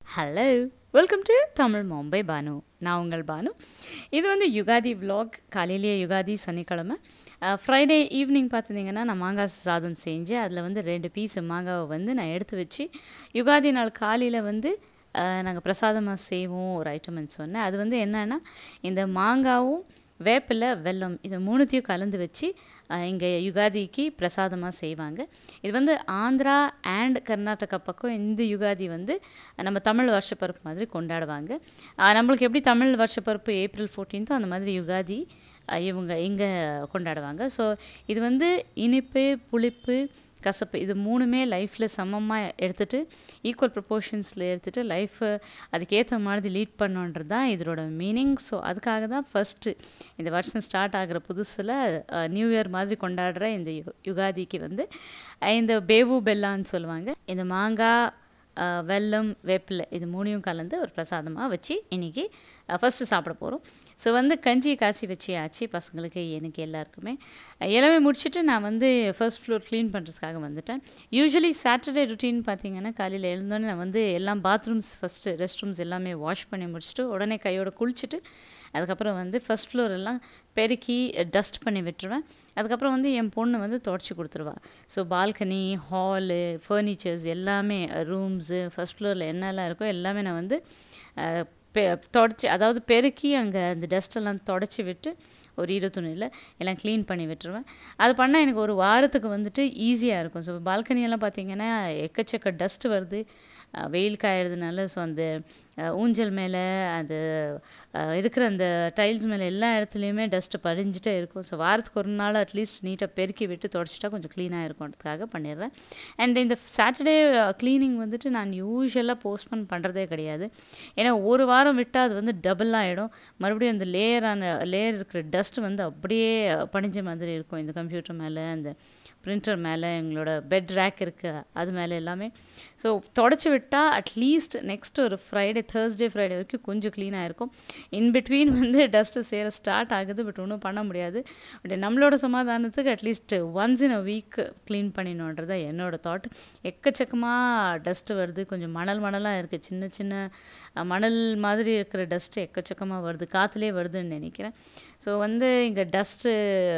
hello welcome to Tamil Mumbai Bhanu நான் உங்கள் பானு இது வந்து யுகாதி vlog காலையிலேயே யுகாதி சனிக்கிழமை ஃப்ரைடே ஈவினிங் பார்த்துட்டிங்கன்னா நான் மாங்காய் சாதம் செஞ்சு அதில் வந்து ரெண்டு பீஸ் மாங்காவை வந்து நான் எடுத்து வச்சு யுகாதி நாள் காலையில் வந்து நாங்கள் பிரசாதமாக செய்வோம் ஒரு ஐட்டம்னு சொன்னேன் அது வந்து என்னென்னா இந்த மாங்காவும் வேப்பிலை வெல்லம் இது மூணுத்தையும் கலந்து வச்சு இங்கே யுகாதிக்கு பிரசாதமாக செய்வாங்க இது வந்து ஆந்திரா அண்ட் கர்நாடகா பக்கம் இந்த யுகாதி வந்து நம்ம தமிழ் வருஷப்பருப்பு மாதிரி கொண்டாடுவாங்க அஹ் நம்மளுக்கு எப்படி தமிழ் வருஷப்பருப்பு ஏப்ரல் ஃபோர்டீன்த்தோ அந்த மாதிரி யுகாதி அஹ் இவங்க இங்கே கொண்டாடுவாங்க ஸோ இது வந்து இனிப்பு புளிப்பு கசப்பு இது மூணுமே லைஃப்பில் சமமாக எடுத்துகிட்டு ஈக்குவல் ப்ரொப்போர்ஷன்ஸில் எடுத்துகிட்டு லைஃப்பை அதுக்கேற்ற மாதிரி லீட் பண்ணுன்றது தான் இதோட மீனிங் ஸோ அதுக்காக தான் ஃபஸ்ட்டு இந்த வருஷம் ஸ்டார்ட் ஆகிற புதுசில் நியூ இயர் மாதிரி கொண்டாடுற இந்த யு யுகாதிக்கு வந்து அஹ் இந்த பேவு பெல்லான்னு சொல்லுவாங்க இந்த மாங்காய் அஹ் வெல்லம் வேப்பிலை இது மூணையும் கலந்து ஒரு பிரசாதமாக வச்சு இன்றைக்கி ஃபஸ்ட்டு சாப்பிட போகிறோம் ஸோ வந்து கஞ்சி காசி வச்சு ஆச்சு பசங்களுக்கு எனக்கு எல்லாருக்குமே அஹ் எல்லாமே முடிச்சுட்டு நான் வந்து ஃபர்ஸ்ட் ஃப்ளோர் க்ளீன் பண்ணுறதுக்காக வந்துட்டேன் யூஸ்வலி சாட்டர்டே ருட்டீன் பார்த்தீங்கன்னா காலையில் எழுந்தோன்னே நான் வந்து எல்லாம் பாத்ரூம்ஸ் ஃபஸ்ட்டு ரெஸ்ட் ரூம்ஸ் எல்லாமே வாஷ் பண்ணி முடிச்சுட்டு உடனே கையோட குளிச்சுட்டு அதுக்கப்புறம் வந்து ஃபஸ்ட் ஃப்ளோர் எல்லாம் பெருக்கி டஸ்ட் பண்ணி விட்டுருவேன் அதுக்கப்புறம் வந்து என் பொண்ணு வந்து தொடச்சி கொடுத்துருவா ஸோ பால்கனி ஹாலு ஃபர்னிச்சர்ஸ் எல்லாமே ரூம்ஸு ஃபஸ்ட் ஃப்ளோரில் என்னெல்லாம் இருக்கோ எல்லாமே நான் வந்து அஹ், பெ தொடச்சி அதாவது பெருக்கி அங்கே அந்த டஸ்ட்டெல்லாம் தொடச்சி விட்டு ஒரு ஈர துணியில் எல்லாம் க்ளீன் பண்ணி விட்டுருவேன் அது பண்ணால் எனக்கு ஒரு வாரத்துக்கு வந்துட்டு ஈஸியாக இருக்கும் ஸோ பால்கனியெல்லாம் பார்த்தீங்கன்னா எக்கச்சக்க டஸ்ட் வருது அஹ், வெயில் காயறதுனால ஸோ அந்த அஹ், ஊஞ்சல் மேலே அது அஹ், இருக்கிற அந்த டைல்ஸ் மேலே எல்லா இடத்துலையுமே டஸ்ட்டு படிஞ்சிட்டே இருக்கும் ஸோ வாரத்துக்கு ஒரு நாள் அட்லீஸ்ட் நீட்டாக பெருக்கி விட்டு தொடச்சிட்டா கொஞ்சம் க்ளீனாக இருக்கும்ன்றதுக்காக பண்ணிடுறேன் அண்ட் இந்த சாட்டர்டே க்ளீனிங் வந்துட்டு நான் யூஸ்வலாக போஸ்ட்போன் பண்ணுறதே கிடையாது ஏன்னா ஒரு வாரம் விட்டால் அது வந்து டபுள் ஆகிடும் மறுபடியும் அந்த லேயரான லேயர் இருக்கிற டஸ்ட் வந்து அப்படியே படிஞ்ச மாதிரி இருக்கும் இந்த கம்ப்யூட்டர் மேலே அந்த பிரிண்டர் மேலே எங்களோட பெட் ரேக் இருக்குது அது மேலே எல்லாமே ஸோ தொடச்சி விட்டால் அட்லீஸ்ட் நெக்ஸ்ட் ஒரு ஃப்ரைடே தேர்ஸ்டே ஃப்ரைடே வரைக்கும் கொஞ்சம் க்ளீனாக இருக்கும் இன் பிட்வீன் வந்து டஸ்ட்டு சேர ஸ்டார்ட் ஆகுது பட் ஒன்றும் பண்ண முடியாது பட் நம்மளோட சமாதானத்துக்கு at least once in a week clean பண்ணிடணுன்றது தான் என்னோட தாட் எக்கச்சக்கமாக டஸ்ட்டு வருது கொஞ்சம் மணல் மணலாக இருக்குது சின்ன சின்ன அஹ், மணல் மாதிரி இருக்கிற டஸ்ட்டு எக்கச்சக்கமாக வருது காற்றுலேயே வருதுன்னு நினைக்கிறேன் ஸோ வந்து இங்கே டஸ்ட்டு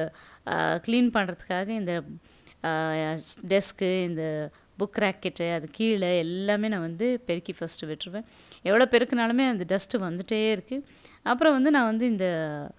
க்ளீன் பண்ணுறதுக்காக இந்த டெஸ்க்கு இந்த புக் ராக்கெட்டு அது கீழே எல்லாமே நான் வந்து பெருக்கி ஃபஸ்ட்டு விட்டுருவேன் எவ்வளோ பெருக்கினாலுமே அந்த டஸ்ட்டு வந்துட்டே இருக்குது அப்புறம் வந்து நான் வந்து இந்த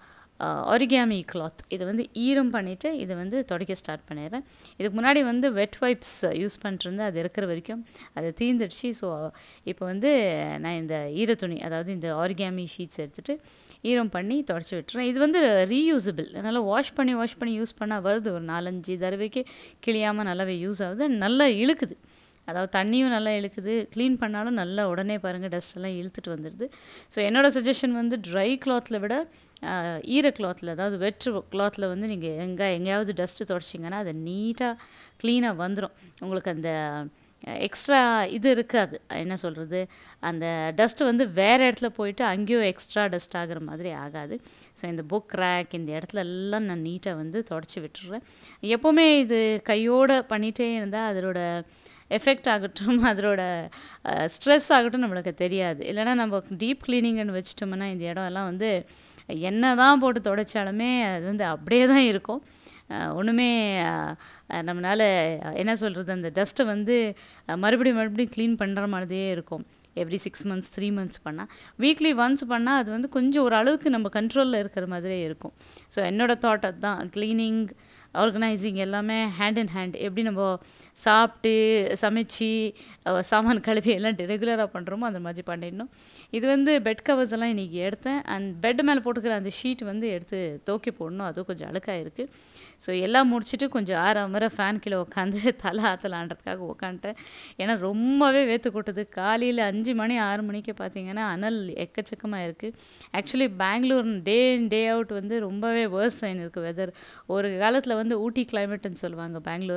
ஒரிகாமி கிளாத் இதை வந்து ஈரம் பண்ணிவிட்டு இதை வந்து துடைக்க ஸ்டார்ட் பண்ணிடுறேன் இதுக்கு முன்னாடி வந்து வெட் வைப்ஸ் யூஸ் பண்ணிட்டுருந்தேன் அது இருக்கிற வரைக்கும் அது தீர்ந்துடுச்சு ஸோ இப்போ வந்து நான் இந்த ஈரத்துணி அதாவது இந்த ஆரிகாமி ஷீட்ஸ் எடுத்துகிட்டு ஈரம் பண்ணி தொடச்சி விட்டுறேன் இது வந்து ரீயூசபிள் அதனால் வாஷ் பண்ணி வாஷ் பண்ணி யூஸ் பண்ணால் வருது ஒரு நாலஞ்சு தடவைக்கு கிளியாமல் நல்லாவே யூஸ் ஆகுது நல்லா இழுக்குது அதாவது தண்ணியும் நல்லா இழுக்குது க்ளீன் பண்ணாலும் நல்லா உடனே பாருங்கள் டஸ்ட் எல்லாம் இழுத்துட்டு வந்துடுது ஸோ என்னோட சஜஷன் வந்து ட்ரை கிளாத்தில் விட ஆஹ், ஈர கிளாத்தில் அதாவது வெற்று கிளாத்தில் வந்து நீங்கள் எங்கே எங்கேயாவது டஸ்ட்டு தொடச்சிங்கன்னா அது நீட்டாக க்ளீனாக வந்துடும் உங்களுக்கு அந்த எக்ஸ்ட்ரா இது இருக்காது என்ன சொல்கிறது அந்த டஸ்ட்டு வந்து வேறு இடத்துல போயிட்டு அங்கேயும் எக்ஸ்ட்ரா டஸ்ட் ஆகிற மாதிரி ஆகாது ஸோ இந்த புக் ரேக் இந்த இடத்துல எல்லாம் நான் நீட்டாக வந்து தொடச்சி விட்டுறேன் எப்போவுமே இது கையோடு பண்ணிகிட்டே இருந்தால் அதோட எஃபெக்ட் ஆகட்டும் அதோட ஸ்ட்ரெஸ் ஆகட்டும் நம்மளுக்கு தெரியாது இல்லைன்னா நம்ம டீப் க்ளீனிங்னு வச்சுட்டோம்னா இந்த இடம் எல்லாம் வந்து என்ன தான் போட்டு துடைச்சாலுமே அது வந்து அப்படியே தான் இருக்கும் அஹ் ஒன்றுமே நம்மளால் என்ன சொல்கிறது அந்த டஸ்ட்டை வந்து அஹ், மறுபடியும் மறுபடியும் க்ளீன் பண்ணுற மாதிரியே இருக்கும் every six months three months பண்ணால் வீக்லி ஒன்ஸ் பண்ணால் அது வந்து கொஞ்சம் ஒரு அளவுக்கு நம்ம கண்ட்ரோலில் இருக்கிற மாதிரியே இருக்கும் ஸோ என்னோடய தாட் அதுதான் க்ளீனிங் ஆர்கனைசிங் எல்லாமே ஹேண்ட் இன் ஹேண்ட் எப்படி நம்ம சாப்பிட்டு சமைச்சு அஹ், சாமான் கழுவி எல்லாம் ரெகுலராக பண்ணுறோமோ அந்த மாதிரி பண்ணிடணும் இது வந்து பெட் கவர்ஸ் எல்லாம் இன்றைக்கி எடுத்தேன் அண்ட் பெட் மேலே போட்டுக்கிற அந்த ஷீட் வந்து எடுத்து தூக்கி போடணும் அதுவும் கொஞ்சம் அழுக்காக இருக்குது ஸோ எல்லாம் முடிச்சுட்டு கொஞ்சம் ஆற முறை ஃபேன் கீழே உட்காந்து தலை ஆற்றலான்றதுக்காக உட்காந்துட்டேன் ஏன்னா ரொம்பவே வேத்து கொட்டுது காலையில் அஞ்சு மணி ஆறு மணிக்கு பார்த்தீங்கன்னா அனல் எக்கச்சக்கமாக இருக்குது actually Bangalore day in day out வந்து ரொம்பவே வேர்ஸ் சைன் இருக்குது வெதர் ஒரு காலத்தில் வந்து ஊட்டி கிளைமேட்டுன்னு சொல்லுவாங்க பெங்களூர்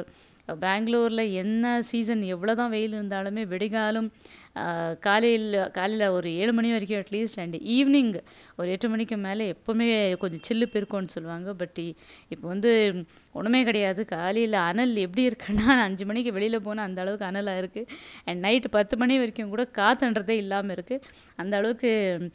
பெங்களூரில் என்ன சீசன் எவ்வளோ தான் வெயில் இருந்தாலுமே விடிகாலம் காலையில் காலையில் ஒரு ஏழு மணி வரைக்கும் அட்லீஸ்ட் அண்ட் ஈவினிங் ஒரு எட்டு மணிக்கு மேலே எப்போவுமே கொஞ்சம் சில்லு இருக்கும்னு சொல்லுவாங்க பட் இப்போ வந்து ஒன்றுமே கிடையாது காலையில் அனல் எப்படி இருக்குன்னா அஞ்சு மணிக்கு வெளியில் போனால் அந்த அளவுக்கு அனலாக இருக்குது அண்ட் நைட்டு பத்து மணி வரைக்கும் கூட காற்றுன்றதே இல்லாமல் இருக்குது அந்த அளவுக்கு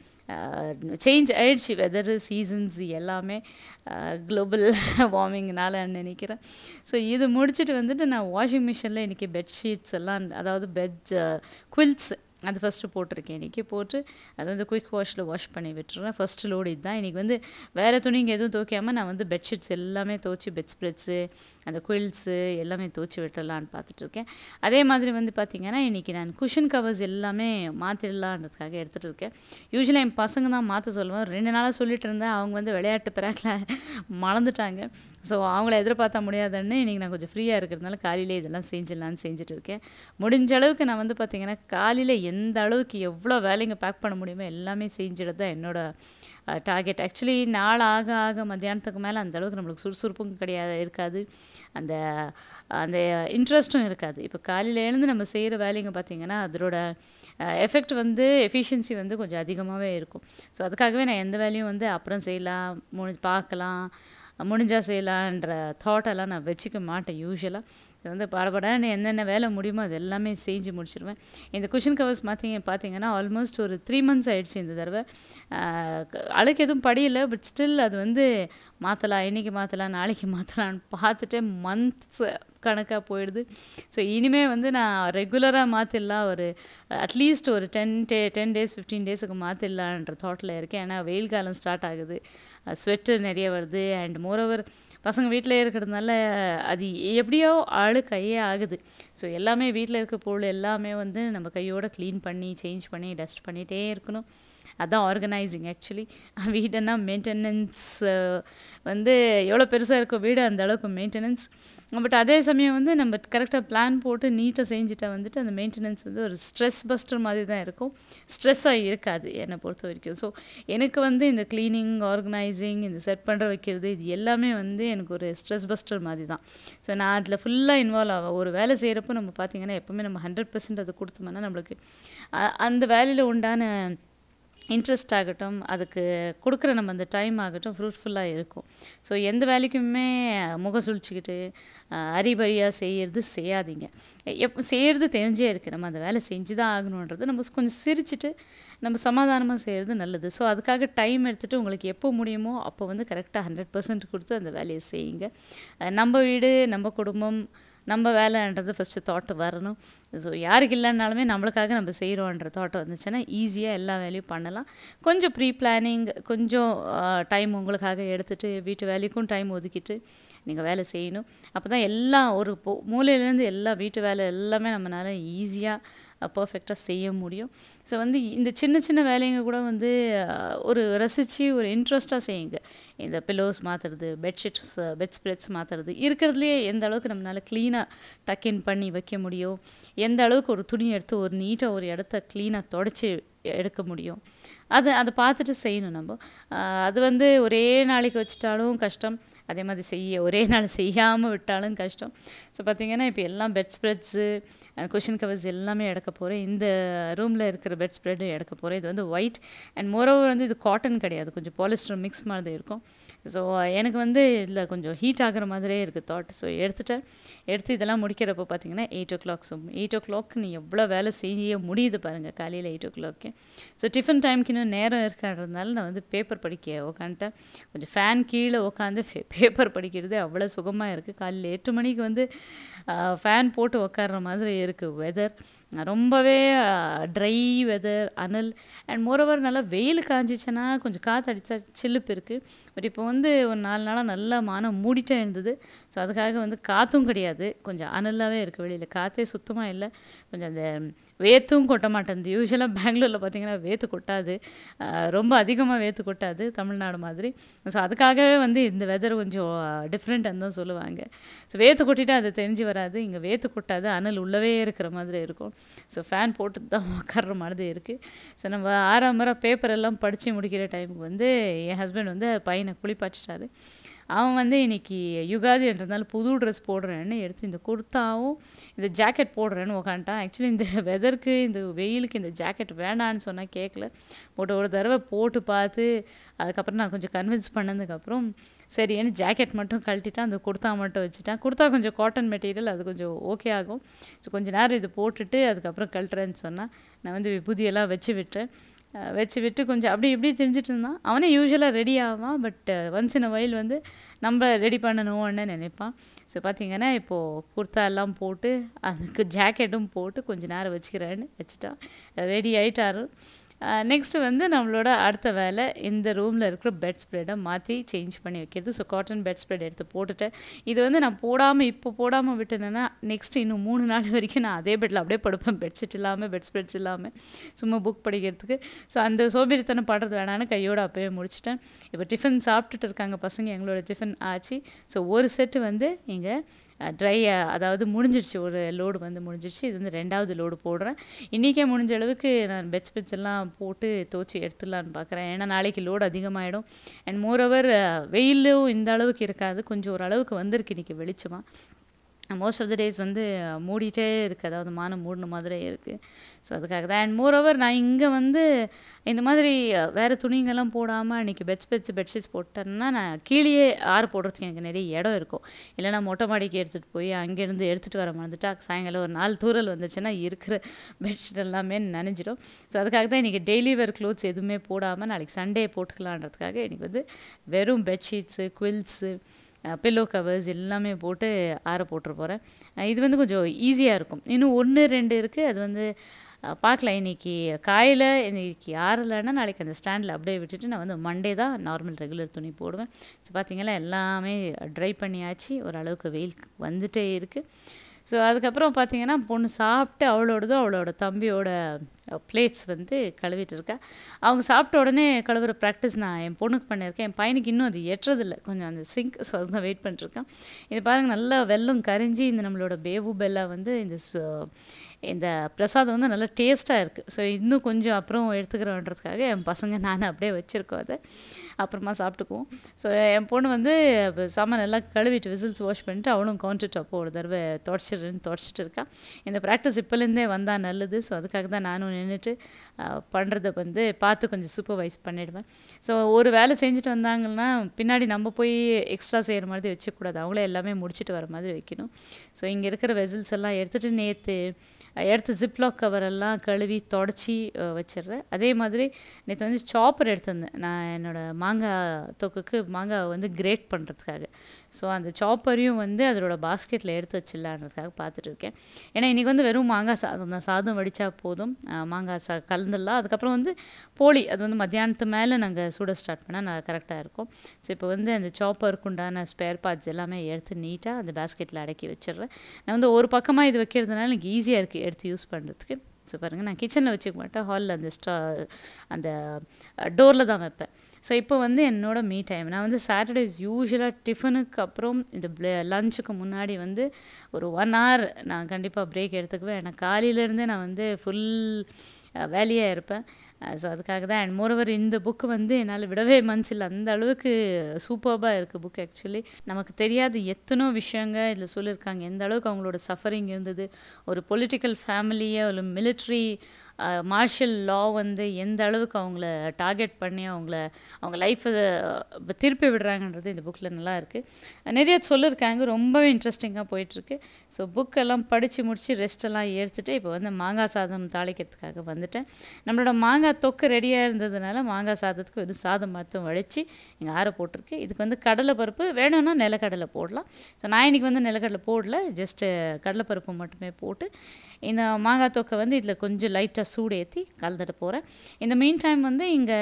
சேஞ்ச் ஆயிடுச்சு வெதரு சீசன்ஸ் எல்லாமே குளோபல் வார்மிங்னால நினைக்கிறேன் ஸோ இது முடிச்சுட்டு வந்துட்டு நான் வாஷிங் மிஷினில் இன்றைக்கி பெட்ஷீட்ஸ் எல்லாம் அதாவது பெட்ஸ் குவில்ஸ் அது ஃபஸ்ட்டு போட்டிருக்கேன் இன்றைக்கி போட்டு அது வந்து குயிக் வாஷில் வாஷ் பண்ணி விட்டுறேன் ஃபஸ்ட்டு லோடு இதுதான் இன்றைக்கி வந்து வேறு துணிங்க எதுவும் துவைக்காமல் நான் வந்து பெட்ஷீட்ஸ் எல்லாமே துவச்சி பெட் ஸ்ப்ரெட்ஸு அந்த குயில்ஸு எல்லாமே துவச்சி விட்டுடலான்னு பார்த்துட்டு இருக்கேன் அதே மாதிரி வந்து பார்த்திங்கன்னா இன்றைக்கி நான் குஷன் கவர்ஸ் எல்லாமே மாற்றிடலான்றதுக்காக எடுத்துகிட்டு இருக்கேன் யூஸ்வலாக என் பசங்க தான் மாற்ற சொல்லுவேன் ரெண்டு நாளாக சொல்லிட்டு இருந்தேன் அவங்க வந்து விளையாட்டு பிராக்கில் மறந்துட்டாங்க ஸோ அவங்கள எதிர்பார்த்தா முடியாதுன்னு இன்றைக்கி நான் கொஞ்சம் ஃப்ரீயாக இருக்கிறதுனால காலையிலே இதெல்லாம் செஞ்சிடலான்னு செஞ்சுட்டு இருக்கேன் முடிஞ்ச அளவுக்கு நான் வந்து பார்த்திங்கன்னா காலையில் எந்த அளவுக்கு எவ்வளோ வேலைங்க பேக் பண்ண முடியுமோ எல்லாமே செஞ்சிட தான் என்னோடய டார்கெட் ஆக்சுவலி நாள் ஆக ஆக மத்தியானத்துக்கு மேலே அந்த அளவுக்கு நம்மளுக்கு சுறுசுறுப்பும் கிடையாது இருக்காது அந்த அந்த இன்ட்ரெஸ்ட்டும் இருக்காது இப்போ காலையில் எழுந்து நம்ம செய்கிற வேலைங்க பார்த்திங்கன்னா அதோட எஃபெக்ட் வந்து எஃபிஷியன்சி வந்து கொஞ்சம் அதிகமாகவே இருக்கும் ஸோ அதுக்காகவே நான் எந்த வேலையும் வந்து அப்புறம் செய்யலாம் முடி பார்க்கலாம் முடிஞ்சால் செய்யலான்ற தாட்டெல்லாம் நான் வச்சுக்க மாட்டேன் யூஸ்வலாக இது வந்து படபடன்னு என்னென்ன வேலை முடியுமோ அது எல்லாமே செஞ்சு முடிச்சிடுவேன் இந்த குஷன் கவர்ஸ் பார்த்தீங்க பார்த்தீங்கன்னா ஆல்மோஸ்ட் ஒரு த்ரீ மந்த்ஸ் ஆகிடுச்சு இந்த தடவை அழுக்கு எதுவும் படியல பட் ஸ்டில் அது வந்து மாற்றலாம் இன்றைக்கி மாற்றலாம் நாளைக்கு மாற்றலான்னு பார்த்துட்டு மந்த்ஸ் கணக்காக போயிடுது ஸோ இனிமேல் வந்து நான் ரெகுலராக மாற்றிடலாம் ஒரு அட்லீஸ்ட் ஒரு ten day ten days fifteen டேஸுக்கு மாற்றிடலான்ற தாட்டில் இருக்கேன் ஏன்னா வெயில் காலம் ஸ்டார்ட் ஆகுது ஸ்வெட்டு நிறைய வருது அண்ட் மோரோவர் பசங்க வீட்டில் இருக்கிறதுனால அது எப்படியோ ஆளு கையே ஆகுது ஸோ எல்லாமே வீட்டில் இருக்க பொருள் எல்லாமே வந்து நம்ம கையோட க்ளீன் பண்ணி சேஞ்ச் பண்ணி டஸ்ட் பண்ணிகிட்டே இருக்கணும் அதான் ஆர்கனைசிங் ஆக்சுவலி வீடுன்னா மெயின்டெனன்ஸ் வந்து எவ்வளோ பெருசாக இருக்கோ வீடு அந்த அளவுக்கு மெயின்டெனன்ஸ் பட் அதே சமயம் வந்து நம்ம கரெக்டாக பிளான் போட்டு நீட்டாக செஞ்சுட்டா வந்துட்டு அந்த மெயின்டெனன்ஸ் வந்து ஒரு ஸ்ட்ரெஸ் பஸ்டர் மாதிரி தான் இருக்கும் ஸ்ட்ரெஸ்ஸாக இருக்காது என்னை பொறுத்த வரைக்கும் ஸோ எனக்கு வந்து இந்த க்ளீனிங் ஆர்கனைசிங் இந்த செட் பண்ணுற வைக்கிறது இது எல்லாமே வந்து எனக்கு ஒரு ஸ்ட்ரெஸ் பஸ்டர் மாதிரி தான் ஸோ நான் அதில் ஃபுல்லாக இன்வால்வ் ஆவேன் ஒரு வேலை செய்கிறப்போ நம்ம பார்த்திங்கன்னா எப்போவுமே நம்ம ஹண்ட்ரட் பர்சன்ட் அதை கொடுத்தோம்னா நம்மளுக்கு அந்த வேலையில் உண்டான இன்ட்ரெஸ்ட் ஆகட்டும் அதுக்கு கொடுக்குற நம்ம அந்த டைம் ஆகட்டும் ஃப்ரூட்ஃபுல்லாக இருக்கும் ஸோ எந்த வேலைக்குமே முக சுழிச்சிக்கிட்டு அரிபரியாக செய்கிறது செய்யாதீங்க எப் செய்கிறது தெரிஞ்சே இருக்குது நம்ம அந்த வேலை செஞ்சு தான் ஆகணுன்றது நம்ம கொஞ்சம் சிரிச்சிட்டு நம்ம சமாதானமாக செய்கிறது நல்லது ஸோ அதுக்காக டைம் எடுத்துகிட்டு உங்களுக்கு எப்போ முடியுமோ அப்போ வந்து கரெக்டாக ஹண்ட்ரட் பர்சன்ட் கொடுத்து அந்த வேலையை செய்யுங்க நம்ம வீடு நம்ம குடும்பம் நம்ம வேலைன்றது ஃபஸ்ட்டு தாட்டு வரணும் ஸோ யாருக்கு இல்லைனாலுமே நம்மளுக்காக நம்ம செய்கிறோன்ற தாட் வந்துச்சுன்னா ஈஸியாக எல்லா வேலையும் பண்ணலாம் கொஞ்சம் ப்ரீ பிளானிங் கொஞ்சம் டைம் உங்களுக்காக எடுத்துகிட்டு வீட்டு வேலைக்கும் டைம் ஒதுக்கிட்டு நீங்கள் வேலை செய்யணும் அப்போ தான் எல்லாம் ஒரு மூலையிலேருந்து எல்லா வீட்டு வேலை எல்லாமே நம்மளால ஈஸியாக பர்ஃபெக்டாக செய்ய முடியும் ஸோ வந்து இந்த சின்ன சின்ன வேலைங்க கூட வந்து ஒரு ரசித்து ஒரு இன்ட்ரெஸ்ட்டாக செய்யுங்க இந்த பில்லோஸ் மாற்றுறது பெட்ஷீட்ஸ் பெட் ஸ்ப்ரெட்ஸ் மாற்றுறது இருக்கிறதுலையே எந்த அளவுக்கு நம்மளால் க்ளீனாக டக்கின் பண்ணி வைக்க முடியும் எந்த அளவுக்கு ஒரு துணி எடுத்து ஒரு நீட்டாக ஒரு இடத்த க்ளீனாக தொடச்சி எடுக்க முடியும் அது அதை பார்த்துட்டு செய்யணும் நம்ம அது வந்து ஒரே நாளைக்கு வச்சுட்டாலும் கஷ்டம் அதே மாதிரி செய்ய ஒரே நாள் செய்யாமல் விட்டாலும் கஷ்டம் ஸோ பார்த்திங்கன்னா இப்போ எல்லாம் பெட் ஸ்ப்ரெட்ஸு குஷன் கவர்ஸ் எல்லாமே எடுக்க போகிறேன் இந்த ரூமில் இருக்கிற பெட் ஸ்ப்ரெட்டு எடுக்க போகிறேன் இது வந்து ஒயிட் அண்ட் மோரோவர் வந்து இது காட்டன் கிடையாது கொஞ்சம் பாலிஸ்டர் மிக்ஸ் மாதிரி இருக்கும் ஸோ எனக்கு வந்து இதில் கொஞ்சம் ஹீட் ஆகிற மாதிரியே இருக்குது தாட் ஸோ எடுத்துட்டேன் எடுத்து இதெல்லாம் முடிக்கிறப்போ பார்த்தீங்கன்னா eight o'clock so eight o'clock நீ எவ்வளோ வேலை செய்ய முடியுது பாருங்கள் காலையில் eight o'clock so tiffin டைமுக்கு இன்னும் நேரம் இருக்கிறதுனால நான் வந்து பேப்பர் படிக்க உக்காந்துட்டேன் கொஞ்சம் ஃபேன் கீழே உட்காந்து பேப்பர் படிக்கிறது அவ்வளோ சுகமாக இருக்குது காலையில் எட்டு மணிக்கு வந்து ஃபேன் போட்டு உக்காடுற மாதிரி இருக்குது வெதர் ரொம்பவே ட்ரை வெதர் அனல் அண்ட் மோரோவர் நல்லா வெயில் காஞ்சிச்சுன்னா கொஞ்சம் காற்று அடித்தா சில்லுப்பு இருக்குது பட் இப்போ வந்து ஒரு நாலு நாளாக நல்லா மானம் மூடிட்டே இருந்தது ஸோ அதுக்காக வந்து காற்றும் கிடையாது கொஞ்சம் அனலாகவே இருக்குது வெளியில் காற்றே சுத்தமாக இல்லை கொஞ்சம் அந்த வேத்தும் கொட்ட மாட்டேங்குது யூஸ்வலாக பெங்களூரில் பார்த்தீங்கன்னா வேத்து கொட்டாது ரொம்ப அதிகமாக வேத்து கொட்டாது தமிழ்நாடு மாதிரி ஸோ அதுக்காகவே வந்து இந்த வெதர் கொஞ்சம் டிஃப்ரெண்ட்டுன்னு தான் சொல்லுவாங்க ஸோ வேத்து கொட்டிட்டு அது தெரிஞ்சு வராது இங்கே வேத்து கொட்டாது அனல் உள்ளவே இருக்கிற மாதிரி இருக்கும் ஸோ ஃபேன் போட்டு தான் உட்கார்ற மாதிரி இருக்குது ஸோ நம்ம ஆறாம் முறை பேப்பர் எல்லாம் படித்து முடிக்கிற டைமுக்கு வந்து என் ஹஸ்பண்ட் வந்து பையனை குளிப்பாச்சிட்டாரு அவன் வந்து இன்னைக்கு யுகாதின்றதுனால புது ட்ரெஸ் போடுறேன்னு எடுத்து இந்த குர்த்தாவும் இந்த ஜாக்கெட் போடுறேன்னு உக்காந்துட்டான் ஆக்சுவலி இந்த வெதருக்கு இந்த வெயிலுக்கு இந்த ஜாக்கெட் வேண்டான்னு சொன்னால் கேட்கல போட்டு ஒரு தடவை போட்டு பார்த்து அதுக்கப்புறம் நான் கொஞ்சம் கன்வின்ஸ் பண்ணதுக்கப்புறம் சரின்னு ஜாக்கெட் மட்டும் கழட்டிட்டான் அந்த குர்த்தா மட்டும் வச்சுட்டான் குர்த்தா கொஞ்சம் காட்டன் மெட்டீரியல் அது கொஞ்சம் ஓகே ஆகும் ஸோ கொஞ்ச நேரம் இது போட்டுட்டு அதுக்கப்புறம் கழட்டுறேன்னு சொன்னால் நான் வந்து விபூதியெல்லாம் வச்சு விட்டேன் அஹ் வச்சு விட்டு கொஞ்சம் அப்படி இப்படி தெரிஞ்சிட்டு இருந்தான் அவனே யூஸ்வலாக ரெடி ஆவான் பட் ஒன்ஸ் இன் வயல் வந்து நம்ம ரெடி பண்ணணும்னு நினைப்பான் ஸோ பார்த்தீங்கன்னா இப்போது குர்த்தா எல்லாம் போட்டு அதுக்கு ஜாக்கெட்டும் போட்டு கொஞ்ச நேரம் வச்சுக்கிறேன்னு வச்சுட்டான் ரெடி ஆயிட்டாரு நெக்ஸ்ட் வந்து நம்மளோட அடுத்த வேலை இந்த ரூமில் இருக்கிற பெட் ஸ்ப்ரெடை மாற்றி சேஞ்ச் பண்ணி வைக்கிறது ஸோ காட்டன் பெட் ஸ்ப்ரெட் எடுத்து போட்டுட்டேன் இது வந்து நான் போடாமல் இப்போ போடாமல் விட்டேன்னா நெக்ஸ்ட் இன்னும் மூணு நாள் வரைக்கும் நான் அதே பெட்டில் அப்படியே படுப்பேன் பெட்ஷீட் இல்லாமல் பெட் ஸ்ப்ரெட்ஸ் இல்லாமல் சும்மா புக் படிக்கிறதுக்கு ஸோ அந்த சோம்பேறித்தனம் பாடுறது வேணான்னு கையோடு அப்போயே முடிச்சிட்டேன் இப்போ டிஃபன் சாப்பிட்டுட்டு இருக்காங்க பசங்க எங்களோட டிஃபன் ஆச்சு ஸோ ஒரு செட்டு வந்து இங்கே ட்ரை அதாவது முடிஞ்சிடுச்சு ஒரு லோடு வந்து முடிஞ்சிடுச்சு இது வந்து ரெண்டாவது லோடு போடுறேன் இன்றைக்கே முடிஞ்ச அளவுக்கு நான் பெட்ஸ் பெட்ஸ் எல்லாம் போட்டு துவச்சி எடுத்துடலான்னு பார்க்குறேன் ஏன்னா நாளைக்கு லோடு அதிகமாகிடும் அண்ட் மோரோவர் வெயிலும் இந்த அளவுக்கு இருக்காது கொஞ்சம் ஓரளவுக்கு வந்திருக்கு இன்றைக்கி வெளிச்சமாக மோஸ்ட் ஆஃப் த டேஸ் வந்து மூடிட்டே இருக்குது அதாவது மானம் மூடின மாதிரி இருக்குது ஸோ அதுக்காக தான் அண்ட் மோரோவர் நான் இங்கே வந்து இந்த மாதிரி வேறு துணிங்கெல்லாம் போடாமல் இன்றைக்கி பெட்ஸ் பெட்ஸ் பெட்ஷீட்ஸ் போட்டேன்னா நான் கீழேயே ஆறு போடுறதுக்கு எனக்கு நிறைய இடம் இருக்கும் இல்லைனா மொட்டை மாடிக்கு எடுத்துகிட்டு போய் அங்கேருந்து எடுத்துகிட்டு வர மறந்துட்டா சாயங்காலம் ஒரு நாலு தூரல் வந்துச்சுன்னா இருக்கிற பெட்ஷீட் எல்லாமே நனைஞ்சிடும் ஸோ அதுக்காக தான் இன்றைக்கி டெய்லி வேர் க்ளோத்ஸ் எதுவுமே போடாமல் நாளைக்கு சண்டே போட்டுக்கலான்றதுக்காக இன்றைக்கி வந்து வெறும் பெட்ஷீட்ஸு குவில்ஸு பில்லோ கவர்ஸ் எல்லாமே போட்டு ஆற போட்டுற போகிறேன் இது வந்து கொஞ்சம் ஈஸியாக இருக்கும் இன்னும் ஒன்று ரெண்டு இருக்குது அது வந்து அஹ், பார்க்கலாம் இன்னைக்கு காயில் இன்னைக்கு ஆறலைன்னா நாளைக்கு அந்த ஸ்டாண்டில் அப்படியே விட்டுட்டு நான் வந்து மண்டே தான் நார்மல் ரெகுலர் துணி போடுவேன் ஸோ பார்த்தீங்களா எல்லாமே ட்ரை பண்ணியாச்சு ஓரளவுக்கு வெயில் வந்துட்டே இருக்குது ஸோ அதுக்கப்புறம் பார்த்தீங்கன்னா பொண்ணு சாப்பிட்டு அவளோடதும் அவளோட தம்பியோட பிளேட்ஸ் வந்து கழுவிட்டு இருக்கா அவங்க சாப்பிட்ட உடனே கழுவுற ப்ராக்டிஸ் நான் என் பொண்ணுக்கு பண்ணியிருக்கேன் என் பையனுக்கு இன்னும் அது எட்டுறதில்ல கொஞ்சம் அந்த சிங்க் ஸோ அதுதான் வெயிட் பண்ணிட்டுருக்கேன் இது பாருங்கள் நல்லா வெல்லம் கரைஞ்சி இந்த நம்மளோட பேவு பெல்லா வந்து இந்த சு- இந்த பிரசாதம் வந்து நல்லா டேஸ்ட்டாக இருக்குது ஸோ இன்னும் கொஞ்சம் அப்புறம் எடுத்துக்கிறோன்றதுக்காக என் பசங்க நான் அப்படியே வச்சுருக்கோம் அதை அப்புறமா சாப்பிட்டுக்குவோம் ஸோ என் பொண்ணு வந்து இப்ப சாமான் எல்லாம் கழுவிட்டு விசில்ஸ் வாஷ் பண்ணிட்டு அவளும் கவுண்டர் டாப்போ ஒரு தடவை தொடச்சிடுன்னு தொடச்சிட்டு இருக்கா இந்த ப்ராக்டிஸ் இப்போலேருந்தே வந்தால் நல்லது ஸோ அதுக்காக தான் நானும் நின்றுட்டு பண்ணுறத வந்து பார்த்து கொஞ்சம் சூப்பர்வைஸ் பண்ணிடுவேன் ஸோ ஒரு வேலை செஞ்சுட்டு வந்தாங்கன்னா பின்னாடி நம்ம போய் எக்ஸ்ட்ரா செய்கிற மாதிரி வச்சுக்கூடாது அவங்களே எல்லாமே முடிச்சுட்டு வர மாதிரி வைக்கணும் ஸோ இங்கே இருக்கிற வெசில்ஸ் எல்லாம் எடுத்துகிட்டு நேற்று எடுத்து ஜிப்லாக் கவர் எல்லாம் கழுவி தொடச்சி அஹ், வச்சிடுறேன் அதே மாதிரி நேற்று வந்து சாப்பர் எடுத்திருந்தேன் நான் என்னோடய மாங்காய் தொக்குக்கு மாங்காய் வந்து கிரேட் பண்ணுறதுக்காக ஸோ அந்த சாப்பரையும் வந்து அதோட பாஸ்கெட்டில் எடுத்து வச்சிடலான்றதுக்காக பார்த்துட்டு இருக்கேன் ஏன்னா இன்றைக்கி வந்து வெறும் மாங்காய் சாதம் தான் சாதம் வடித்தா போதும் அஹ், மாங்காய் சா கலந்துடலாம் அதுக்கப்புறம் வந்து போலி அது வந்து மத்தியானத்து மேலே நாங்கள் சுட ஸ்டார்ட் பண்ணால் நான் கரெக்டாக இருக்கும் ஸோ இப்போ வந்து அந்த சாப்பருக்கு உண்டான ஸ்பேர் பார்ட்ஸ் எல்லாமே எடுத்து நீட்டாக அந்த பாஸ்கெட்டில் அடக்கி வச்சிடுறேன் நான் வந்து ஒரு பக்கமாக இது வைக்கிறதுனால எனக்கு ஈஸியாக இருக்குது எடுத்து யூஸ் பண்ணுறதுக்கு ஸோ பாருங்கள் நான் கிச்சனில் வச்சுக்க மாட்டேன் ஹாலில் அந்த ஸ்டா அந்த டோரில் தான் வைப்பேன் ஸோ இப்போ வந்து என்னோட மீ டைம் நான் வந்து சாட்டர்டேஸ் யூஸ்வலாக டிஃபனுக்கு அப்புறம் இந்த லஞ்சுக்கு முன்னாடி வந்து ஒரு ஒன் hour நான் கண்டிப்பாக பிரேக் எடுத்துக்குவேன் ஏன்னா காலையிலேருந்தே நான் வந்து ஃபுல் வேலையாக இருப்பேன் ஸோ அதுக்காக தான் அண்ட் மோரோவர் இந்த புக்கு வந்து என்னால் விடவே மனசில்லை அந்த அளவுக்கு சூப்பர்பாக இருக்குது புக் ஆக்சுவலி நமக்கு தெரியாத எத்தனோ விஷயங்க இதில் சொல்லியிருக்காங்க எந்த அளவுக்கு அவங்களோட சஃபரிங் இருந்தது ஒரு பொலிட்டிக்கல் ஃபேமிலியை ஒரு மிலிட்ரி மார்ஷல் லா வந்து எந்த அளவுக்கு அவங்கள டார்கெட் பண்ணி அவங்கள அவங்க லைஃப்பை திருப்பி விடுறாங்கன்றது இந்த புக்கில் நல்லா இருக்குது நிறைய சொல்லியிருக்காங்க ரொம்பவே இன்ட்ரெஸ்டிங்காக போயிட்டுருக்கு ஸோ புக் எல்லாம் படித்து முடித்து ரெஸ்ட் எல்லாம் எடுத்துட்டு இப்போ வந்து மாங்காய் சாதம் தாளிக்கிறதுக்காக வந்துட்டேன் நம்மளோட மாங்காய் தொக்கு ரெடியாக இருந்ததுனால மாங்காய் சாதத்துக்கு வெறும் சாதம் மட்டும் வடித்து இங்கே ஆற போட்டிருக்கு இதுக்கு வந்து கடலை பருப்பு வேணும்னா நிலக்கடலை போடலாம் ஸோ நான் இன்னைக்கு வந்து நிலக்கடலை போடல ஜஸ்ட்டு கடலைப்பருப்பு மட்டுமே போட்டு இந்த மாங்காய் தொக்கை வந்து இதில் கொஞ்சம் லைட்டாக சூடு ஏற்றி கலந்துட்டு போகிறேன் இந்த மீன் டைம் வந்து இங்கே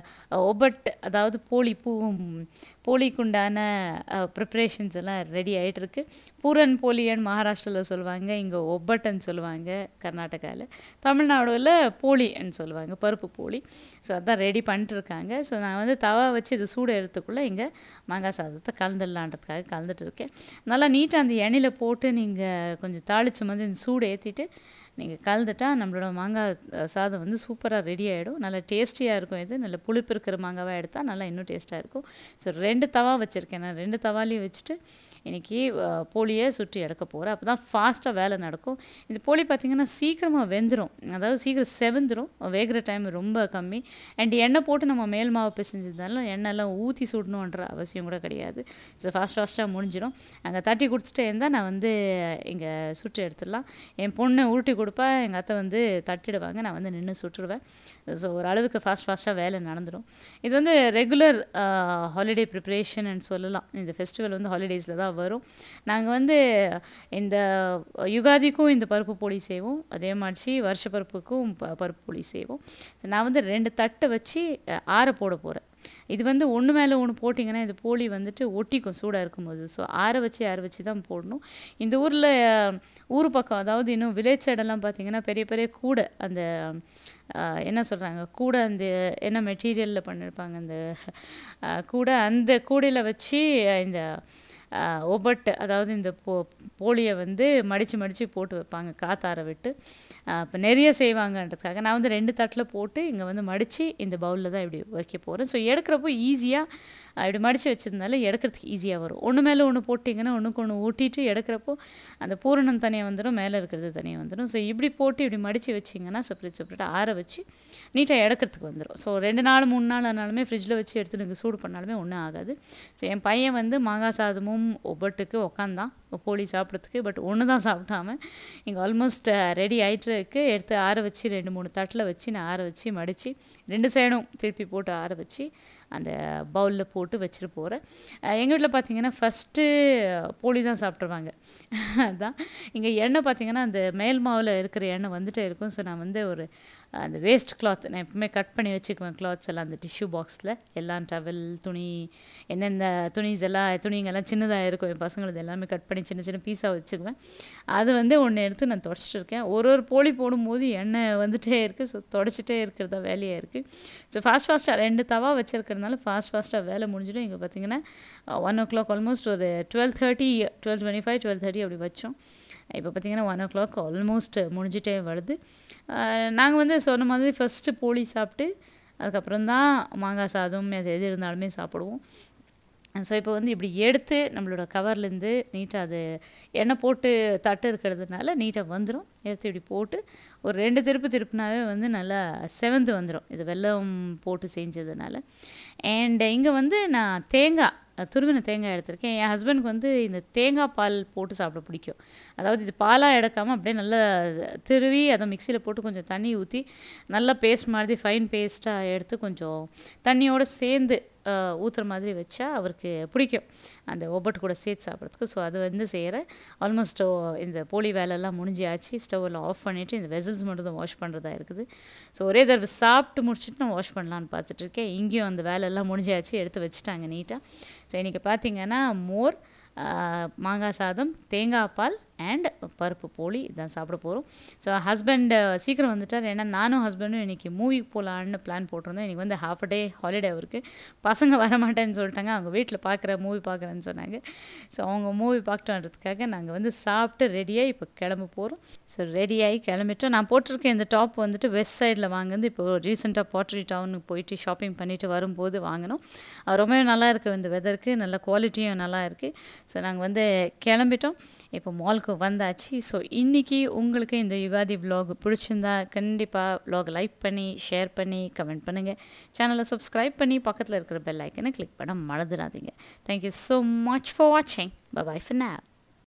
ஒபட் அதாவது போலி பூவும் போலிக்குண்டான ப்ரிப்ரேஷன்ஸ் எல்லாம் ரெடி ஆகிட்டுருக்கு பூரன் போலியன் மகாராஷ்டிராவில் சொல்லுவாங்க இங்கே ஒப்பட்டுன்னு சொல்லுவாங்க கர்நாடகாவில் தமிழ்நாடுல போலின்னு சொல்லுவாங்க பருப்பு போலி ஸோ அதான் ரெடி பண்ணிட்டு இருக்காங்க ஸோ நான் வந்து தவா வச்சு இது சூடு எடுத்துக்குள்ளே இங்கே மாங்காய் சாதத்தை கலந்துடலான்றதுக்காக கலந்துட்டு இருக்கேன் நல்லா நீட்டாக அந்த எண்ணெயில் போட்டு நீங்கள் கொஞ்சம் தாளிச்சு வந்து இந்த சூடு ஏற்றிட்டு நீங்கள் கலந்துட்டா நம்மளோட மாங்காய் அஹ், சாதம் வந்து சூப்பராக ரெடி ஆகிடும் நல்லா டேஸ்டியாக இருக்கும் இது நல்ல புளிப்பு இருக்கிற மாங்காவாக எடுத்தால் நல்லா இன்னும் டேஸ்ட்டாக இருக்கும் ஸோ ரெண்டு தவா வச்சுருக்கேன் நான் ரெண்டு தவாலையும் வச்சுட்டு இன்றைக்கி போலியை சுற்றி எடுக்க போகிறேன் அப்போ தான் ஃபாஸ்ட்டாக வேலை நடக்கும் இந்த போலி பார்த்திங்கன்னா சீக்கிரமாக வெந்துடும் அதாவது சீக்கிரம் செவந்துடும் வேகிற டைம் ரொம்ப கம்மி அண்ட் எண்ணெய் போட்டு நம்ம மேல் மாவு பிசைஞ்சதுனால எண்ணெய்லாம் ஊற்றி சுடணுன்ற அவசியம் கூட கிடையாது ஸோ ஃபாஸ்ட் ஃபாஸ்ட்டாக முடிஞ்சிடும் அங்கே தட்டி கொடுத்துட்டே இருந்தால் நான் வந்து இங்கே சுட்டு எடுத்துடலாம் என் பொண்ணு உருட்டி கொடுப்பா எங்கள் அத்தை வந்து தட்டிடுவாங்க நான் வந்து நின்று சுட்டுடுவேன் ஸோ ஒரு அளவுக்கு ஃபாஸ்ட் ஃபாஸ்ட்டாக வேலை நடந்துடும் இது வந்து ரெகுலர் ஹாலிடே ப்ரிப்ரேஷன் சொல்லலாம் இந்த ஃபெஸ்டிவல் வந்து ஹாலிடேஸில் தான் வரும் நாங்கள் வந்து இந்த யுகாதிக்கும் இந்த பருப்பு பொடி செய்வோம் அதே மாதிரி வருஷ பருப்புக்கும் ப பருப்பு பொடி செய்வோம் So, நான் வந்து ரெண்டு தட்டை வச்சு அஹ், ஆற போட போகிறேன் இது வந்து ஒன்று மேலே ஒன்று போட்டிங்கன்னா இந்த போலி வந்துட்டு ஒட்டிக்கும் சூடாக இருக்கும்போது ஸோ ஆற வச்சு ஆற வச்சு தான் போடணும் இந்த ஊரில் ஊர் பக்கம் அதாவது இன்னும் வில்லேஜ் சைடெல்லாம் பார்த்தீங்கன்னா பெரிய பெரிய கூடை அந்த அஹ், என்ன சொல்கிறாங்க கூடை அந்த என்ன மெட்டீரியலில் பண்ணியிருப்பாங்க அந்த அஹ், கூடை அந்த கூடையில் வச்சு இந்த அஹ், ஒபட்டு அதாவது இந்த போ போலியை வந்து மடித்து மடித்து போட்டு வைப்பாங்க காத்தார விட்டு இப்போ நிறைய செய்வாங்கன்றதுக்காக நான் வந்து ரெண்டு தட்டில் போட்டு இங்கே வந்து மடித்து இந்த பவுலில் தான் இப்படி வைக்க போகிறேன் ஸோ எடுக்கிறப்போ ஈஸியாக இப்படி மடித்து வச்சதுனால எடுக்கிறதுக்கு ஈஸியாக வரும் ஒன்று மேலே ஒன்று போட்டிங்கன்னா ஒன்றுக்கு ஒன்று ஊட்டிட்டு எடுக்கிறப்போ அந்த பூரணம் தனியாக வந்துடும் மேலே இருக்கிறது தனியாக வந்துடும் ஸோ இப்படி போட்டு இப்படி மடித்து வச்சிங்கன்னா செப்பரேட் செப்பரேட்டாக ஆற வச்சு நீட்டாக எடுக்கிறதுக்கு வந்துடும் ஸோ ரெண்டு நாள் மூணு நாள் ஆனாலுமே ஃப்ரிட்ஜில் வச்சு எடுத்து நீங்கள் சூடு பண்ணாலுமே ஒன்றும் ஆகாது ஸோ என் பையன் வந்து மாங்காய் சாதமும் ஒவ்வொட்டுக்கு உக்காந்தான் போலி சாப்பிட்றதுக்கு பட் ஒன்று தான் சாப்பிட்டாம இங்கே ஆல்மோஸ்ட் ரெடி ஆயிட்டு இருக்கு எடுத்து ஆற வச்சு ரெண்டு மூணு தட்டில் வச்சு நான் ஆற வச்சு மடித்து ரெண்டு சைடும் திருப்பி போட்டு ஆற வச்சு அந்த பவுலில் போட்டு வச்சுட்டு போகிறேன் எங்கள் வீட்டில் பார்த்தீங்கன்னா ஃபஸ்ட்டு போலி தான் சாப்பிட்ருவாங்க அதான் இங்கே எண்ணெய் பார்த்தீங்கன்னா அந்த மேல் மாவில் இருக்கிற எண்ணெய் வந்துட்டே இருக்கும் ஸோ நான் வந்து ஒரு அந்த வேஸ்ட் கிளாத் நான் எப்பவுமே கட் பண்ணி வச்சுக்குவேன் கிளாத்ஸ் எல்லாம் அந்த டிஷ்யூ பாக்ஸில் எல்லாம் டவல் துணி எந்தெந்த துணிஸ் எல்லாம் துணிங்கெல்லாம் சின்னதாக இருக்கும் என் பசங்களுக்கு எல்லாமே கட் பண்ணி சின்ன சின்ன பீஸாக வச்சுக்குவேன் அது வந்து ஒன்று எடுத்து நான் தொடச்சிட்டு இருக்கேன் ஒரு ஒரு போலி போடும்போது எண்ணெய் வந்துட்டே இருக்குது ஸோ தொடச்சிட்டே இருக்கிறதா வேலையாக இருக்குது ஸோ ஃபாஸ்ட் ஃபாஸ்ட்டாக ரெண்டு தவா வச்சுருக்கிறதுனால ஃபாஸ்ட் ஃபாஸ்ட்டாக வேலை முடிஞ்சிடும் இங்கே பார்த்தீங்கன்னா ஒன் ஓ கிளாக் ஆல்மோஸ்ட் ஒரு twelve thirty twelve twenty five twelve thirty அப்படி வச்சோம் இப்போ பார்த்தீங்கன்னா ஒன் ஓ கிளாக் ஆல்மோஸ்ட் முடிஞ்சிட்டே வருது நாங்கள் வந்து சொன்ன மாதிரி ஃபஸ்ட்டு போலி சாப்பிட்டு அதுக்கப்புறம் தான் மாங்காய் சாதம் அது எது இருந்தாலுமே சாப்பிடுவோம் ஸோ இப்போ வந்து இப்படி எடுத்து நம்மளோட கவர்லேருந்து நீட்டாக அது எண்ணெய் போட்டு தட்டு இருக்கிறதுனால நீட்டாக வந்துடும் எடுத்து இப்படி போட்டு ஒரு ரெண்டு திருப்பு திருப்பினாவே வந்து நல்லா செவந்து வந்துடும் இது வெல்லம் போட்டு செஞ்சதுனால அண்ட் இங்கே வந்து நான் தேங்காய் துருவின தேங்காய் எடுத்திருக்கேன் என் ஹஸ்பண்டுக்கு வந்து இந்த தேங்காய் பால் போட்டு சாப்பிட பிடிக்கும் அதாவது இது பாலாக எடுக்காமல் அப்படியே நல்லா திருவி அதை மிக்சியில் போட்டு கொஞ்சம் தண்ணி ஊற்றி நல்லா பேஸ்ட் மாதிரி ஃபைன் பேஸ்ட்டாக எடுத்து கொஞ்சம் தண்ணியோடு சேர்ந்து ஊற்றுற மாதிரி வச்சா அவருக்கு பிடிக்கும் அந்த ஒவ்வொட்டு கூட சேர்த்து சாப்பிட்றதுக்கு ஸோ அது வந்து செய்கிறேன் ஆல்மோஸ்ட் இந்த போலி வேலையெல்லாம் முடிஞ்சாச்சு ஸ்டவ்வில் ஆஃப் பண்ணிவிட்டு இந்த வெசல்ஸ் மட்டும் தான் வாஷ் பண்ணுறதா இருக்குது ஸோ ஒரே தடவை சாப்பிட்டு முடிச்சுட்டு நான் வாஷ் பண்ணலான்னு பார்த்துட்டு இருக்கேன் இங்கேயும் அந்த வேலையெல்லாம் முடிஞ்சாச்சு எடுத்து வச்சுட்டாங்க நீட்டாக ஸோ இன்றைக்கி பார்த்தீங்கன்னா மோர் மாங்காய் சாதம் தேங்காய் பால் அண்ட் பருப்பு போலி இதான் சாப்பிட போகிறோம் ஸோ ஹஸ்பண்ட் சீக்கிரம் வந்துட்டார் ஏன்னா நானும் ஹஸ்பண்டும் இன்றைக்கி மூவிக்கு போகலான்னு பிளான் போட்டிருந்தோம் இன்றைக்கி வந்து ஹாஃப் டே ஹாலிடே அவருக்கு பசங்க வரமாட்டேன்னு சொல்லிட்டாங்க அவங்க வீட்டில் பார்க்குற மூவி பார்க்குறேன்னு சொன்னாங்க ஸோ அவங்க மூவி பார்க்கட்டுன்றதுக்காக நாங்கள் வந்து சாப்பிட்டு ரெடியாக இப்போ கிளம்ப போகிறோம் ஸோ ரெடியாகி கிளம்பிட்டோம் நான் போட்டிருக்கேன் இந்த டாப் வந்துட்டு வெஸ்ட் சைடில் வாங்குந்து இப்போ ரீசெண்டாக பாட்ரி டவுனுக்கு போயிட்டு ஷாப்பிங் பண்ணிவிட்டு வரும்போது வாங்கினோம் அது ரொம்பவே நல்லா இருக்குது இந்த வெதருக்கு நல்ல குவாலிட்டியும் நல்லா இருக்குது ஸோ நாங்கள் வந்து கிளம்பிட்டோம் இப்போ மால்க்கு வந்தாச்சு ஸோ இன்றைக்கி உங்களுக்கு இந்த யுகாதி விலாக் பிடிச்சிருந்தா கண்டிப்பாக விலாக் லைக் பண்ணி ஷேர் பண்ணி கமெண்ட் பண்ணுங்கள் சேனலை சப்ஸ்கிரைப் பண்ணி பக்கத்தில் இருக்கிற பெல் ஐக்கனை கிளிக் பண்ண மறந்துடாதீங்க தேங்க்யூ ஸோ மச் ஃபார் வாட்சிங் பபாய் ஃபார் now